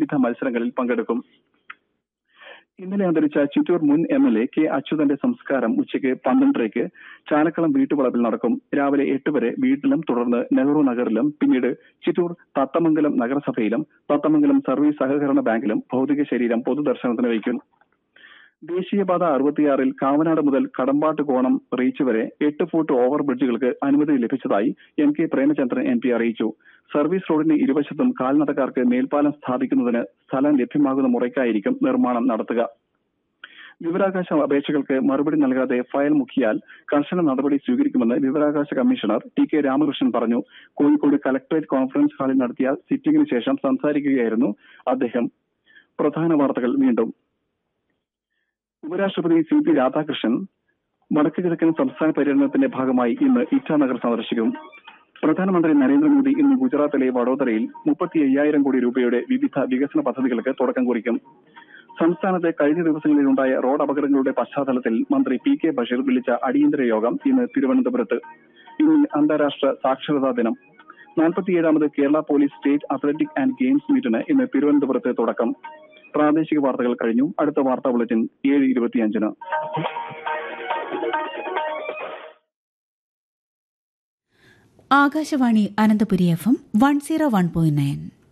വിവിധ മത്സരങ്ങളിൽ പങ്കെടുക്കും ഇന്നലെ അന്തരിച്ച ചിറ്റൂർ മുൻ എം എൽ എ കെ അച്യുതന്റെ സംസ്കാരം ഉച്ചയ്ക്ക് പന്ത്രണ്ടരയ്ക്ക് ചാലക്കളം വീട്ടുവളപ്പിൽ നടക്കും രാവിലെ എട്ട് വരെ വീട്ടിലും തുടർന്ന് നെഹ്റു നഗറിലും പിന്നീട് ചിറ്റൂർ തത്തമംഗലം നഗരസഭയിലും തത്തമംഗലം സർവീസ് സഹകരണ ബാങ്കിലും ഭൗതിക ശരീരം പൊതുദർശനത്തിന് വയ്ക്കും ദേശീയപാത അറുപത്തിയാറിൽ കാവനാട് മുതൽ കടമ്പാട്ട് കോണം റീച്ച് വരെ എട്ട് ഫുട്ട് ഓവർ ബ്രിഡ്ജുകൾക്ക് അനുമതി ലഭിച്ചതായി M K Premachandran M P അറിയിച്ചു സർവീസ് റോഡിന് ഇരുവശത്തും കാൽനടക്കാർക്ക് മേൽപ്പാലം സ്ഥാപിക്കുന്നതിന് സ്ഥലം ലഭ്യമാകുന്ന മുറയ്ക്കായിരിക്കും നിർമ്മാണം നടത്തുക വിവരാവകാശ അപേക്ഷകൾക്ക് മറുപടി നൽകാതെ ഫയൽ മുക്കിയാൽ കർശന നടപടി സ്വീകരിക്കുമെന്ന് വിവരാവകാശ കമ്മീഷണർ ടി കെ രാമകൃഷ്ണൻ പറഞ്ഞു കോഴിക്കോട് കലക്ടറേറ്റ് കോൺഫറൻസ് ഹാളിൽ നടത്തിയ സിറ്റിംഗിന് ശേഷം സംസാരിക്കുകയായിരുന്നു അദ്ദേഹം പ്രധാന വാർത്തകൾ വീണ്ടും ഉപരാഷ്ട്രപതി സി പി രാധാകൃഷ്ണൻ വടക്ക് കിഴക്കൻ സംസ്ഥാന പര്യടനത്തിന്റെ ഭാഗമായി ഇന്ന് ഇറ്റാനഗർ സന്ദർശിക്കും പ്രധാനമന്ത്രി നരേന്ദ്രമോദി ഇന്ന് ഗുജറാത്തിലെ വഡോദരയിൽ മുപ്പത്തി അയ്യായിരം കോടി രൂപയുടെ വിവിധ വികസന പദ്ധതികൾക്ക് തുടക്കം കുറിക്കും സംസ്ഥാനത്ത് കഴിഞ്ഞ ദിവസങ്ങളിലുണ്ടായ റോഡ് അപകടങ്ങളുടെ പശ്ചാത്തലത്തിൽ മന്ത്രി പി കെ ബഷീർ വിളിച്ച അടിയന്തര യോഗം ഇന്ന് തിരുവനന്തപുരത്ത് ഇന്ന് അന്താരാഷ്ട്ര സാക്ഷരതാ ദിനം നാൽപ്പത്തിയേഴാമത് Kerala police state athletic and games മീറ്റിന് ഇന്ന് തിരുവനന്തപുരത്ത് തുടക്കം പ്രാദേശിക വാർത്തകൾ കഴിഞ്ഞു അടുത്ത വാർത്താ ബുള്ളറ്റിൻ ഏഴ് ഇരുപത്തിയഞ്ചിന് Akashvani Ananthapuri F M one zero one point nine